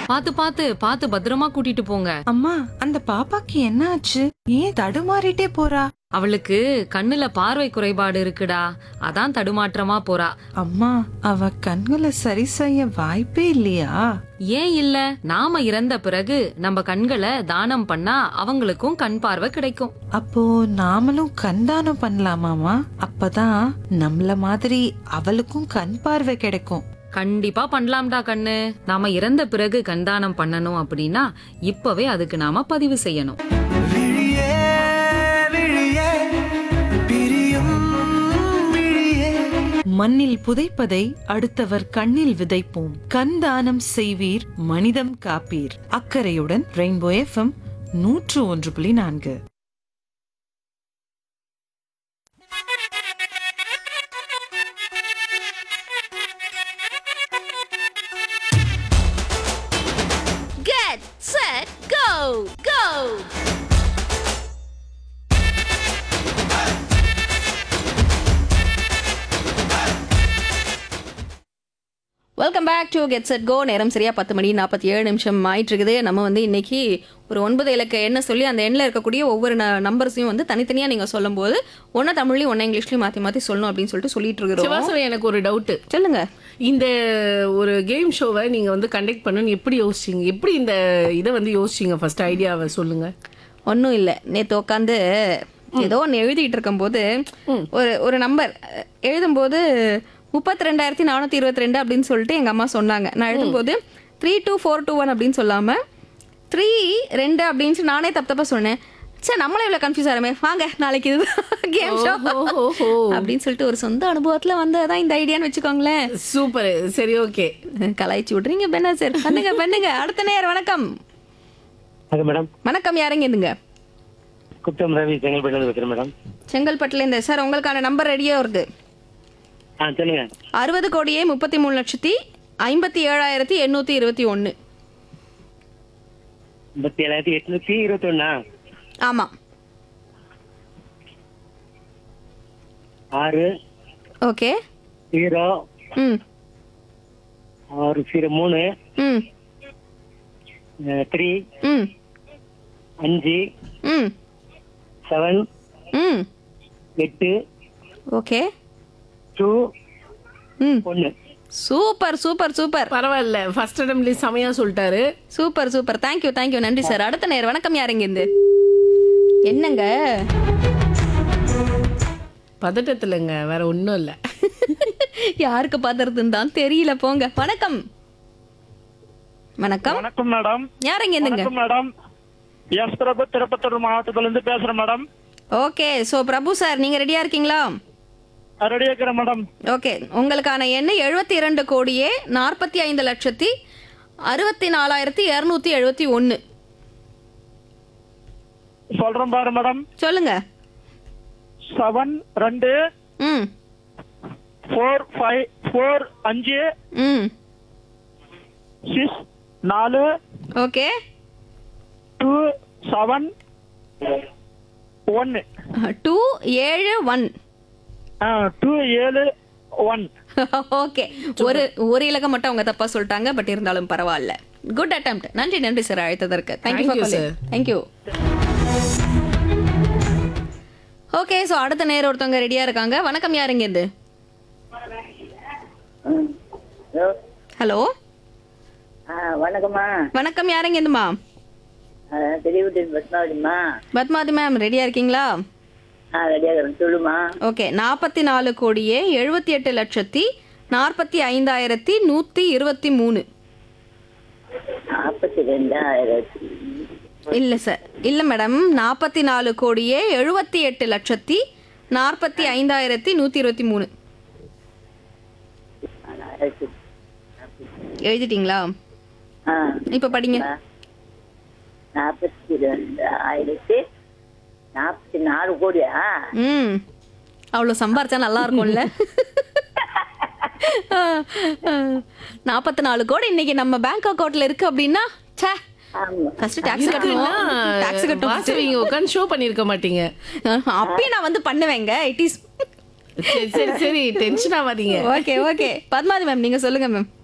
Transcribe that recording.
பாத்து பாத்து பாத்து பத்திரமா கூட்டிட்டு போங்க அம்மா அந்த பாப்பாக்கு என்ன ஆச்சு ஏன் தடுமாறிட்டே போறா அவளுக்கு கண்ணுல பார்வை குறைபாடு இருக்குடா அதான் தடுமாற்றமா போறா அம்மா அவ கண்களை சரி செய்ய வாய்ப்பே இல்லையா ஏன் இல்ல நாம இறந்த பிறகு நம்ம கண்களை தானம் பண்ணா அவங்களுக்கும் கண் பார்வை கிடைக்கும் அப்போ நாமளும் கண் தானம் பண்ணலாமாமா அப்பதான் நம்மள மாதிரி அவளுக்கும் கண் பார்வை கிடைக்கும் கண்டிப்பா பண்ணலாம்டா கண்ணு நாம இறந்த பிறகு கண்தானம் பண்ணணும் அப்படின்னா இப்பவே அதுக்கு நாம பதிவு செய்யணும் விழியே விழியே பிரியும் விழியே மண்ணில் புதைப்பதை அடுத்தவர் கண்ணில் விதைப்போம் கண் தானம் செய்வீர் மனிதம் காப்பீர் அக்கறையுடன் ரெயின்போ எஃப்எம் நூற்று ஒன்று புள்ளி நான்கு Get set go go welcome back to get set go நேரம் சரியா பத்து மணி நாற்பத்தி ஏழு நிமிஷம் ஆயிட்டு இருக்குது நம்ம வந்து இன்னைக்கு ஒரு ஒன்பது இலக்க எண்ணை சொல்லி அந்த எண்ணில் இருக்கக்கூடிய ஒவ்வொரு நம்பர்ஸையும் வந்து தனித்தனியாக நீங்கள் சொல்லும்போது ஒன்று தமிழ்லையும் ஒன்று இங்கிலீஷ்லையும் மாற்றி மாற்றி சொல்லணும் அப்படின்னு சொல்லிட்டு சொல்லிட்டு இருக்கிறோம் சிவாசனம் எனக்கு ஒரு டவுட்டு சொல்லுங்க இந்த ஒரு கேம் ஷோவை நீங்க வந்து கண்டக்ட் பண்ணணும்னு எப்படி யோசிச்சீங்க எப்படி இந்த இதை வந்து யோசிச்சீங்க ஃபர்ஸ்ட் ஐடியாவை சொல்லுங்க ஒன்றும் இல்லை நேற்று உட்காந்து ஏதோ ஒன்று எழுதிட்டு இருக்கும்போது ஒரு ஒரு நம்பர் எழுதும்போது முப்பத்தி ரெண்டாயிரத்தி நானூற்றி இருபத்தி ரெண்டு அப்படின்னு சொல்லிட்டு எங்கள் அம்மா சொன்னாங்க நான் எழுதும்போது three two four two one அப்படின்னு சொல்லாமல் த்ரீ ரெண்டு அப்படின்னு சொல்லி நானே தப்பு தப்பாக சொன்னேன் சரி நம்மளே இவ்வளோ கன்ஃபியூஸ் ஆகிறமே வாங்க நாளைக்கு இது கேம் ஷோ ஓஹோ. அப்படின்னு சொல்லிட்டு ஒரு சொந்த அனுபவத்தில் வந்ததான் இந்த ஐடியான்னு வச்சுக்கோங்களேன் சூப்பர் சரி ஓகே கலாய்ச்சி விட்றீங்க பெண்ணா சார் பண்ணுங்க பண்ணுங்க அடுத்த நேரம் வணக்கம் அது மேடம் வணக்கம் யாருங்க இதுங்க குப்தம் ரவி செங்கல்பட்டு வைக்கிறேன் மேடம் செங்கல்பட்டுல இந்த சார் உங்களுக்கான நம்பர் ரெடியா வருது ஆ சொல்லுங்க அறுபது கோடியே முப்பத்தி மூணு லட்சத்தி ஐம்பத்தி ஏழாயிரத்தி எண்ணூத்தி இருபத்தி ஒன்னு ஐம்பத்தி ஏழாயிரத்தி எட்நூத்தி இருபத்தி ஒண்ணா ஆமா ஆறு ஓகே ஜீரோ ம் ஆறு ஜீரோ மூணு ம் த்ரீ ம் அஞ்சு ம் செவன் ம் எட்டு ஓகே டூ ம் ஒன்று சூப்பர் சூப்பர் சூப்பர் பரவாயில்ல ஃபர்ஸ்ட் அட்டம்லி செமையா சொல்லிட்டாரு சூப்பர் சூப்பர் தேங்க்யூ தேங்க்யூ நன்றி சார் அடுத்த நேரம் வணக்கம் யாருங்க இருந்து என்னங்க பதட்டத்துலங்க வேற ஒன்றும் இல்லை யாருக்கு பாத்துறதுன்னு தான் தெரியல போங்க வணக்கம் வணக்கம் வணக்கம் மேடம் யாருங்க இருந்துங்க வணக்கம் மேடம் எஸ் பிரபு திருப்பத்தூர் மாவட்டத்துல இருந்து பேசுறேன் madam okay so Prabhu sir நீங்க ரெடியா இருக்கீங்களா ரெடி இருக்கிறேன் மேடம் ஓகே உங்களுக்கான எண்ணு எழுபத்தி இரண்டு கோடியே நாற்பத்தி ஐந்து லட்சத்தி அறுபத்தி நாலாயிரத்தி இரநூத்தி எழுபத்தி ஒன்று சொல்றேன் பாரு மேடம் சொல்லுங்க செவன் ரெண்டு ம் ஃபோர் ஃபைவ் ஃபோர் அஞ்சு ம் சிக்ஸ் நாலு ஓகே டூ செவன் ஒன்னு டூ ஏழு ஒன் டூ ஏழு ஒன் ஓகே ஒரு ஒரு இலக்கம் மட்டும் அவங்க தப்பா சொல்லிட்டாங்க பட் இருந்தாலும் பரவாயில்ல குட் அட்டெம்ட் நன்றி நன்றி சார் அழைத்ததற்கு thank you Thank you, for sir. Thank you okay so அடுத்த நேரம் ஒருத்தவங்க ரெடியா இருக்காங்க வணக்கம் யாருங்க இது ஹலோ ஆ வணக்கம்மா வணக்கம் யாருங்க இதுமா தெளிவுட்டு பத்மாவதிம்மா பத்மாவதி மேம் ரெடியா இருக்கீங்களா ஆ ரெடியாக இருக்கிறேன் சொல்லுமா ஓகே நாற்பத்தி நாலு கோடியே எழுபத்தி எட்டு லட்சத்தி நாற்பத்தி ஐந்தாயிரத்தி நூற்றி இருபத்தி மூணு நாற்பத்தி ரெண்டாயிரத்தி இல்லை சார் இல்லை மேடம் நாற்பத்தி நாலு கோடியே எழுபத்தி எட்டு லட்சத்தி நாற்பத்தி ஐந்தாயிரத்தி நூற்றி இருபத்தி மூணு நாலாயிரத்தி எழுதிட்டீங்களா ஆ இப்போ படிங்க நாற்பத்தி ரெண்டாயிரத்தி நாற்பத்தி நாலு கோடியா ம் அவ்வளோ சம்பாரிச்சா நல்லா இருக்கும்ல நாற்பத்தி நாலு கோடி இன்னைக்கு நம்ம பேங்க் அக்கௌண்ட்ல இருக்கு அப்படின்னா ச்சே ஆமா ஃபர்ஸ்ட் டாக்ஸ் கட்டணும் டாக்ஸ் கட்டணும் வாசவிங்க உட்காந்து ஷோ பண்ணியிருக்க மாட்டீங்க அப்பயும் நான் வந்து பண்ணுவேங்க இட் இஸ் சரி சரி சரி டென்ஷன் ஆகாதீங்க ஓகே ஓகே பத்மாதி மேம் நீங்க சொல்லுங்க மேம்